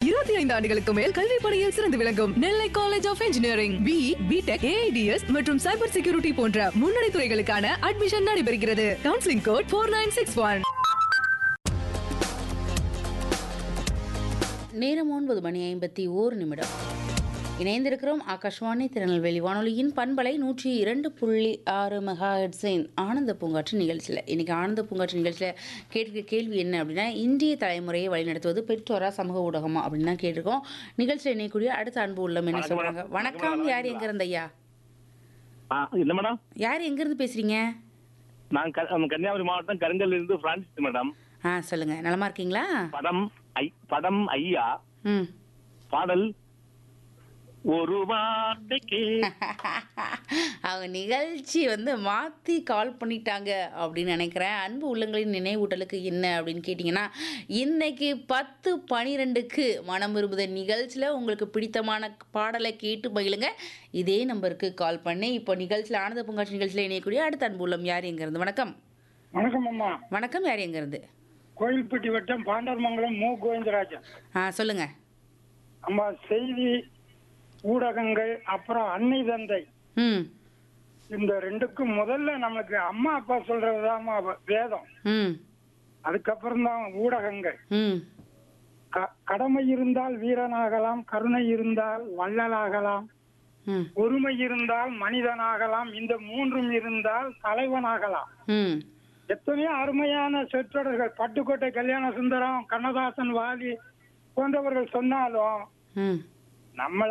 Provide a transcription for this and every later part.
இருபத்தி ஐந்து ஆண்டுகளுக்கு மேல் கல்வி பணியில் சிறந்து விளங்கும் Nellai college of engineering B BTech AIDS மற்றும் சைபர் செக்யூரிட்டி போன்ற முன்னணி துறைகளுக்கான அட்மிஷன் நடைபெறுகிறது counselling code four nine six one நேரம் ஒன்பது மணி ஐம்பத்தி ஓரு நிமிடம் இணைந்திருக்கிறோம் ஆகாஷ்வாணி திருநெல்வேலி வானொலியின் பண்பலை நூற்றி இரண்டு புள்ளி ஆறு மெகா ஹெட்ஸின் ஆனந்த பூங்காற்று நிகழ்ச்சியில் இன்றைக்கி ஆனந்த பூங்காற்று நிகழ்ச்சியில் கேட்க கேள்வி என்ன அப்படின்னா இந்திய தலைமுறையை வழிநடத்துவது பெற்றோரா சமூக ஊடகமா அப்படின்னு தான் கேட்டிருக்கோம் நிகழ்ச்சியில் இணையக்கூடிய அடுத்த அன்பு உள்ளம் என்ன வணக்கம் சொல்கிறாங்க மேடம். வணக்கம் வணக்கம் யார் மேடம். எங்கேருந்து ஐயா ஆ, இல்ல மேடம் யார் எங்கேருந்து பேசுகிறீங்க நான் க- நம்ம கன்னியாகுமரி மாவட்டம் கருங்கல்ல இருந்து பிரான்சிஸ் மேடம் ஆ சொல்லுங்கள் நலமா இருக்கீங்களா படம் ஐ படம் ஐயா ம் பாடல் ஒரு வார்த்தைக்கு அவங்க நிகழ்ச்சி வந்து மாற்றி கால் பண்ணிட்டாங்க அப்படின்னு நினைக்கிறேன் அன்பு உள்ளங்களின் நினைவூட்டலுக்கு என்ன அப்படின்னு கேட்டிங்கன்னா இன்னைக்கு பத்து பனிரெண்டுக்கு மனம் விரும்புத நிகழ்ச்சியில் உங்களுக்கு பிடித்தமான பாடலை கேட்டு மகிழுங்க இதே நம்பருக்கு கால் பண்ணி இப்போ நிகழ்ச்சியில் ஆனந்த பூங்காட்சி நிகழ்ச்சியில் இணையக்கூடிய அடுத்த அன்பு உள்ளம் யார் எங்கேருந்து வணக்கம் வணக்கம் அம்மா வணக்கம் யார் எங்கேருந்து கோயில்பட்டி வட்டம் பாண்டர்மங்கலம் மு கோவிந்தராஜன் ஆ சொல்லுங்கள் அம்மா செய்தி ஊடகங்கள் அப்புறம் அன்னை தந்தை ம் இந்த ரெண்டுக்கும் முதல்ல நமக்கு அம்மா அப்பா சொல்றதுதான் வேதம் ம் அதுக்கப்புறம் தான் ஊடகங்கள் ம் க- கடமை இருந்தால் வீரனாகலாம் கருணை இருந்தால் வள்ளலாகலாம் ம் ஒருமை இருந்தால் மனிதனாகலாம் இந்த மூன்றும் இருந்தால் தலைவனாகலாம் ம் எத்தனையோ அருமையான சொற்றொடர்கள் பட்டுக்கோட்டை கல்யாண சுந்தரம் கண்ணதாசன் வாலி போன்றவர்கள் சொன்னாலும் ம் நம்மள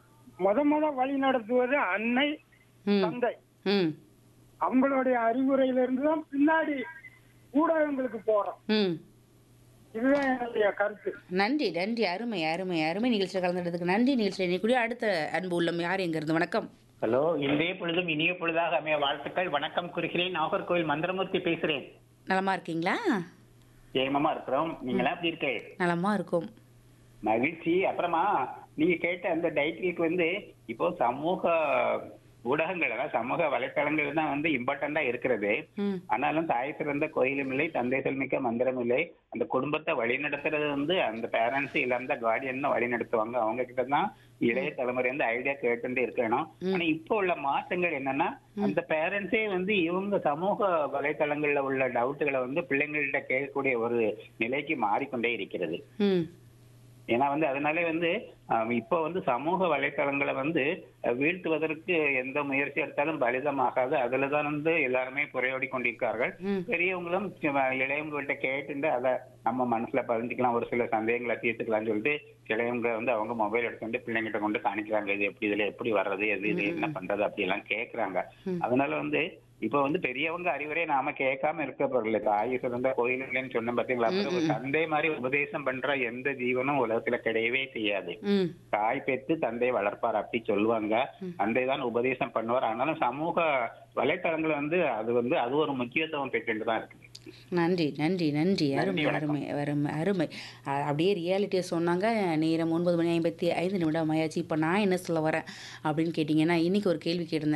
முத முத வழி நடத்துவது அன்னை ம் தந்தை ம் அவங்களுடைய அறிவுரையில இருந்து தான் பின்னாடி ஊடகங்களுக்கு போறோம் ம் இதுதான் என்னுடைய கருத்து நன்றி நன்றி அருமை அருமை அருமை நிகழ்ச்சியில் கலந்துறதுக்கு நன்றி நிகழ்ச்சியில் இணையக்கூடிய அடுத்த அன்பு உள்ளம் யார் எங்கிருந்து வணக்கம் ஹலோ இன்றைய பொழுதும் இனிய பொழுதாக அமைய வாழ்த்துக்கள் வணக்கம் கூறுகிறேன் நாகர்கோவில் மந்திரமூர்த்தி பேசுறேன் நலமா இருக்கீங்களா ஜெயமமா இருக்கிறோம் நீங்களா எப்படி இருக்கே நலமா இருக்கும் மகிழ்ச்சி அப்புறமா நீங்க கேட்ட அந்த டைட்டிலுக்கு வந்து இப்போ சமூக ஊடகங்கள் அதாவது சமூக வலைத்தளங்கள் தான் வந்து இம்பார்ட்டண்டா இருக்கிறது ம் ஆனாலும் தாய் சிறந்த கோயிலும் இல்லை தந்தை மிக்க மந்திரம் இல்லை அந்த குடும்பத்தை வழி நடத்துறது வந்து அந்த பேரண்ட்ஸ் இல்ல அந்த கார்டியன் தான் வழி நடத்துவாங்க அவங்க கிட்ட தான் இளைய தலைமுறை வந்து ஐடியா கேட்டுட்டே இருக்கணும் ஆனா இப்போ உள்ள மாற்றங்கள் என்னன்னா அந்த பேரண்ட்ஸே வந்து இவங்க சமூக வலைத்தளங்கள்ல உள்ள டவுட்டுகளை வந்து பிள்ளைங்கள்ட்ட கேட்கக்கூடிய ஒரு நிலைக்கு மாறிக்கொண்டே இருக்கிறது ம் ஏன்னா வந்து அதனாலே வந்து ஆம், இப்போ வந்து சமூக வலைத்தளங்களை வந்து அஹ், வீழ்த்துவதற்கு எந்த முயற்சி எடுத்தாலும் பலிதமாகாது அதுல தான் வந்து எல்லாருமே குறையோடி கொண்டிருக்கார்கள் ம். பெரியவங்களும் சிவ- இளையவங்கள்ட்ட கேட்டுட்டு அதை நம்ம மனசுல பதிஞ்சுக்கலாம் ஒரு சில சந்தேகங்களை தீர்த்துக்கலாம்னு சொல்லிட்டு இளையவங்க வந்து அவங்க மொபைல் எடுத்துட்டு பிள்ளைங்கிட்ட கொண்டு காணிக்கிறாங்க இது எப்படி இதுல எப்படி வர்றது எது இது என்ன பண்றது அப்படி எல்லாம் கேக்குறாங்க அதனால வந்து இப்ப வந்து பெரியவங்க அறிவுரை நாம கேட்காம இருக்க போறல தாய் சிறந்த கோயிலுன்னு சொன்ன பாத்தீங்களா அப்புறம் ஒரு தந்தை மாதிரி உபதேசம் பண்ற எந்த ஜீவனும் உலகத்துல கிடையவே செய்யாது ம் தாய் பெற்று தந்தை வளர்ப்பார் அப்படி சொல்லுவாங்க தந்தை தான் உபதேசம் பண்ணுவார் ஆனாலும் சமூக வலைத்தளங்கள் வந்து அது வந்து அது ஒரு முக்கியத்துவம் பெற்றுட்டு தான் இருக்கு நன்றி நன்றி நன்றி அருமை நன்றி, வணக்கம். அருமை அருமை அருமை அ- அப்படியே ரியாலிட்டியை சொன்னாங்க நேரம் ஒன்பது மணி ஐம்பத்தி ஐந்து நிமிடம் ஆயாச்சு இப்போ நான் என்ன சொல்ல வரேன் அப்படின்னு கேட்டிங்கன்னா இன்னைக்கு ஒரு கேள்வி கேட்டிருந்தேன்